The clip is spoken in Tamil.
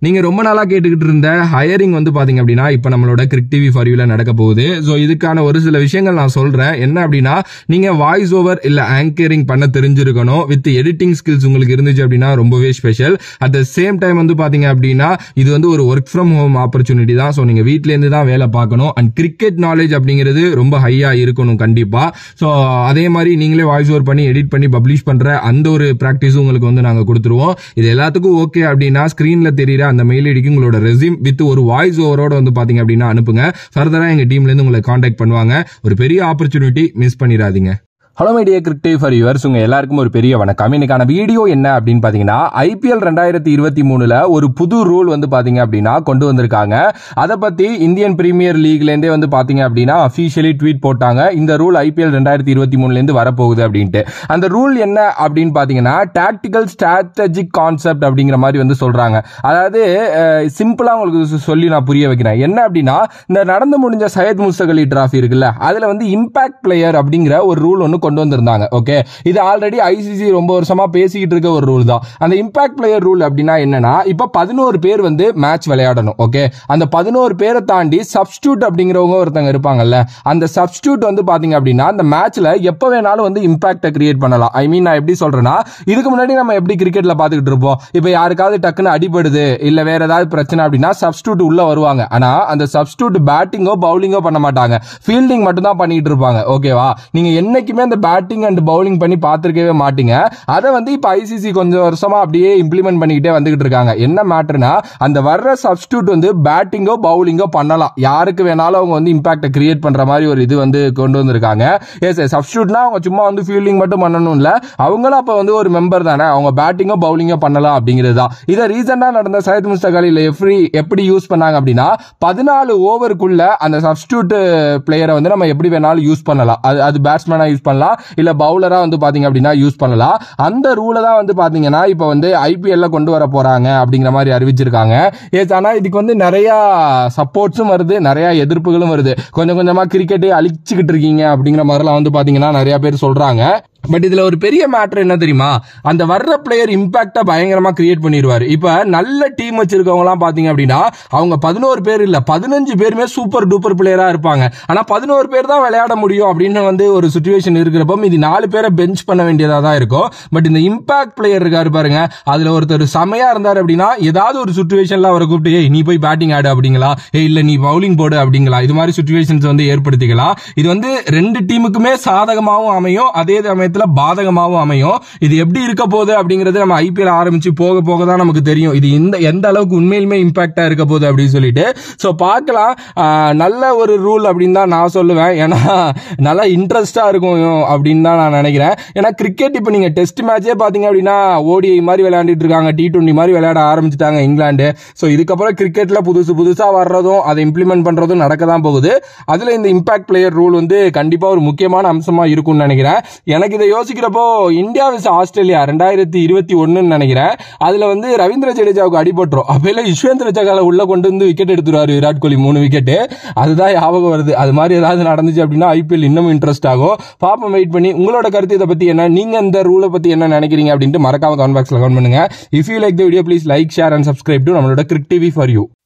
நீங்க ரொம்ப நாளா கேட்டுக்கிட்டு இருந்த ஹையரிங் வந்து பாத்தீங்க அப்படின்னா இப்ப நம்மளோட கிரிக் டிவி ஃபார் யூல நடக்க போகுது ஸோ இதுக்கான ஒரு சில விஷயங்கள் நான் சொல்றேன் என்ன அப்படின்னா நீங்க வாய்ஸ் ஓவர் இல்ல ஆங்கரிங் பண்ண தெரிஞ்சிருக்கணும் வித் எடிட்டிங் ஸ்கில்ஸ் உங்களுக்கு இருந்துச்சு அப்படின்னா ரொம்பவே special at the same time வந்து பாத்தீங்க அப்படின்னா இது வந்து ஒரு ஒர்க் ஃப்ரம் ஹோம் ஆப்பர்ச்சுனிட்டி தான் ஸோ நீங்க வீட்ல இருந்து தான் வேலை பார்க்கணும் அண்ட் கிரிக்கெட் நாலேஜ் அப்படிங்கிறது ரொம்ப ஹையா இருக்கணும் கண்டிப்பா ஸோ அதே மாதிரி நீங்களே வாய்ஸ் ஓவர் பண்ணி எடிட் பண்ணி பப்ளிஷ் பண்ற அந்த ஒரு ப்ராக்டிஸும் உங்களுக்கு வந்து நாங்க கொடுத்துருவோம் இது எல்லாத்துக்கும் ஓகே அப்படின்னா ஸ்கிரீன்ல தெரியுற அந்த மெயில் ஐடிக்கு உங்களோட ரெசியூம் வித் ஒரு வாய்ஸ் ஓவரோட வந்து பாத்தீங்க அப்படின்னா அனுப்புங்க ஃபர்தரா எங்க டீம்ல இருந்து உங்களை காண்டாக்ட் பண்ணுவாங்க ஒரு பெரிய ஆப்பர்ச்சுனிட்டி மிஸ் பண்ணிடாதீங்க hello media cricket for yours உங்க எல்லாருக்கும் ஒரு பெரிய வணக்கம் இன்னைக்கான வீடியோ என்ன அப்படின்னு பாத்தீங்கன்னா ஐபிஎல் ரெண்டாயிரத்தி இருபத்தி மூணுல ஒரு புது ரூல் வந்து பாத்தீங்க அப்படின்னா கொண்டு வந்திருக்காங்க அதை பத்தி இந்தியன் பிரீமியர் லீக்ல இருந்தே வந்து பாத்தீங்க அப்படின்னா அபிஷியலி ட்வீட் போட்டாங்க இந்த ரூல் ஐபிஎல் ரெண்டாயிரத்தி இருபத்தி மூணுல இருந்து வரப்போகுது அப்படின்ட்டு அந்த ரூல் என்ன அப்படின்னு பாத்தீங்கன்னா டாக்டிக்கல் ஸ்ட்ராட்டஜிக் கான்செப்ட் அப்படிங்கிற மாதிரி வந்து சொல்றாங்க அதாவது சிம்பிளா உங்களுக்கு சொல்லி நான் புரிய வைக்கிறேன் என்ன அப்படின்னா இந்த நடந்து முடிஞ்ச சையத் முஸ்தக் அலி டிராஃபி இருக்குல்ல அதுல வந்து இம்பாக்ட் பிளேயர் அப்படிங்கிற ஒரு ரூல் ஒன்று கொண்டு வந்திருந்தாங்க ஓகே இது ஆல்ரெடி ஐசிசி ரொம்ப வருஷமா பேசிக்கிட்டு இருக்க ஒரு ரூல் தான் அந்த இம்பாக்ட் பிளேயர் ரூல் அப்படின்னா என்னன்னா இப்போ பதினோரு பேர் வந்து மேட்ச் விளையாடணும் ஓகே அந்த பதினோரு பேரை தாண்டி சப்ஸ்டியூட் அப்படிங்கிறவங்க ஒருத்தங்க இருப்பாங்கல்ல அந்த சப்ஸ்டியூட் வந்து பாத்தீங்க அப்படின்னா அந்த மேட்ச்ல எப்போ வேணாலும் வந்து இம்பாக்டை கிரியேட் பண்ணலாம் ஐ மீன் நான் எப்படி சொல்றேன்னா இதுக்கு முன்னாடி நம்ம எப்படி கிரிக்கெட்ல பாத்துக்கிட்டு இருப்போம் இப்போ யாருக்காவது டக்குன்னு அடிபடுது இல்ல வேற ஏதாவது பிரச்சனை அப்படின்னா சப்ஸ்டியூட் உள்ள வருவாங்க ஆனா அந்த சப்ஸ்டியூட் பேட்டிங்கோ பவுலிங்கோ பண்ண மாட்டாங்க ஃபீல்டிங் மட்டும் தான் பண்ணிட்டு இருப்பாங்க ஓகேவா நீங்க என்னைக்குமே அந்த பேட்டிங் அண்ட் பவுலிங் பண்ணி பார்த்துருக்கவே மாட்டீங்க அதை வந்து இப்போ ஐசிசி கொஞ்சம் வருஷமா அப்படியே இம்ப்ளிமெண்ட் பண்ணிக்கிட்டே வந்துகிட்டு இருக்காங்க என்ன மேட்டர்னா அந்த வர்ற சப்ஸ்டியூட் வந்து பேட்டிங்கோ பவுலிங்கோ பண்ணலாம் யாருக்கு வேணாலும் அவங்க வந்து இம்பாக்டை கிரியேட் பண்ற மாதிரி ஒரு இது வந்து கொண்டு வந்திருக்காங்க எஸ் சப்ஸ்டியூட்னா அவங்க சும்மா வந்து ஃபீல்டிங் மட்டும் பண்ணணும் இல்ல அவங்களும் அப்ப வந்து ஒரு மெம்பர் தானே அவங்க பேட்டிங்கோ பவுலிங்கோ பண்ணலாம் அப்படிங்கிறது தான் இதை ரீசெண்டா நடந்த சையத் முஸ்தக் அலியில் எப்படி எப்படி யூஸ் பண்ணாங்க அப்படின்னா பதினாலு ஓவருக்குள்ள அந்த சப்ஸ்டியூட் பிளேயரை வந்து நம்ம எப்படி வேணாலும் யூஸ் பண்ணலாம் அது அது பேட்ஸ்மேனா யூஸ் பண்ணலாம் இல்ல பவுலரா வந்து பாத்தீங்க அப்படின்னா யூஸ் பண்ணலாம் அந்த ரூலை தான் வந்து பாத்தீங்கன்னா இப்போ வந்து ஐபிஎல்ல கொண்டு வர போறாங்க அப்படிங்கிற மாதிரி அறிவிச்சிருக்காங்க ஏஸ் ஆனா இதுக்கு வந்து நிறைய சப்போர்ட்ஸும் வருது நிறைய எதிர்ப்புகளும் வருது கொஞ்சம் கொஞ்சமா கிரிக்கெட்டே அழிச்சுக்கிட்டு இருக்கீங்க அப்படிங்கிற மாதிரிலாம் வந்து பாத்தீங்கன்னா நிறைய பேர் சொல்றாங்க பட் இதுல ஒரு பெரிய மேட்டர் என்ன தெரியுமா அந்த வர்ற பிளேயர் இம்பாக்டா பயங்கரமா கிரியேட் பண்ணிடுவாரு இப்ப நல்ல டீம் வச்சிருக்கவங்க எல்லாம் பாத்தீங்க அப்படின்னா அவங்க பதினோரு பேர் இல்ல பதினஞ்சு பேருமே சூப்பர் டூப்பர் பிளேயரா இருப்பாங்க ஆனா பதினோரு பேர் தான் விளையாட முடியும் அப்படின்னு வந்து ஒரு சுச்சுவேஷன் இருக்கிறப்ப இது நாலு பேரை பெஞ்ச் பண்ண வேண்டியதா தான் இருக்கும் பட் இந்த இம்பாக்ட் பிளேயர் இருக்காரு பாருங்க அதுல ஒருத்தர் செமையா இருந்தார் அப்படின்னா ஏதாவது ஒரு சுச்சுவேஷன்ல அவரை கூப்பிட்டு ஏய் நீ போய் பேட்டிங் ஆடு அப்படிங்களா ஏய் இல்ல நீ பவுலிங் போடு அப்படிங்களா இது மாதிரி சுச்சுவேஷன்ஸ் வந்து ஏற்படுத்திக்கலாம் இது வந்து ரெண்டு டீமுக்குமே சாதகமாகவும் அமையும் அதே சமயத்தில் பாதகமாகவும் அமையும் இது எப்படி இருக்க போகுது அப்படிங்கிறது நம்ம ஐபிஎல் ஆரம்பிச்சு போக போக தான் நமக்கு தெரியும் இது இந்த எந்த அளவுக்கு உண்மையிலுமே இம்பாக்டா இருக்க போகுது அப்படின்னு சொல்லிட்டு ஸோ பார்க்கலாம் ஆஹ் நல்ல ஒரு ரூல் அப்படின்னு தான் நான் சொல்லுவேன் ஏன்னா நல்லா இன்ட்ரெஸ்டா இருக்கும் அப்படின்னு தான் நான் நினைக்கிறேன் ஏன்னா கிரிக்கெட் இப்போ நீங்க டெஸ்ட் மேட்சே பார்த்தீங்க அப்படின்னா ஓடிஐ மாதிரி விளையாண்டுட்டு இருக்காங்க டி டுவெண்ட்டி மாதிரி விளையாட ஆரம்பிச்சிட்டாங்க இங்கிலாந்து ஸோ இதுக்கப்புறம் கிரிக்கெட்ல புதுசு புதுசா வர்றதும் அதை இம்ப்ளிமெண்ட் பண்றதும் நடக்க தான் போகுது அதுல இந்த இம்பாக்ட் பிளேயர் ரூல் வந்து கண்டிப்பா ஒரு முக்கியமான அம்சமா இருக்கும்னு நினைக்கிறேன் எனக்கு இதை யோசிக்கிறப்போ இந்தியா விஸ் ஆஸ்திரேலியா ரெண்டாயிரத்தி இருபத்தி ஒன்னுன்னு நினைக்கிறேன் அதுல வந்து ரவீந்திர ஜடேஜாவுக்கு அடிபட்டுரும் அப்பெல்லாம் யுஸ்வேந்திர சகால உள்ள கொண்டு வந்து விக்கெட் எடுத்துருவாரு விராட் கோலி மூணு விக்கெட் அதுதான் ஞாபகம் வருது அது மாதிரி ஏதாவது நடந்துச்சு அப்படின்னா ஐபிஎல் இன்னும் இன்ட்ரெஸ்ட் ஆகும் பாப்போம் வெயிட் பண்ணி உங்களோட கருத்து இதை பத்தி என்ன நீங்க இந்த ரூலை பத்தி என்ன நினைக்கிறீங்க அப்படின்ட்டு மறக்காம கமெண்ட் பாக்ஸ்ல கமெண்ட் பண்ணுங்க if you like the video please like share and subscribe to நம்மளோட கிரிக் டிவி ஃபார் யூ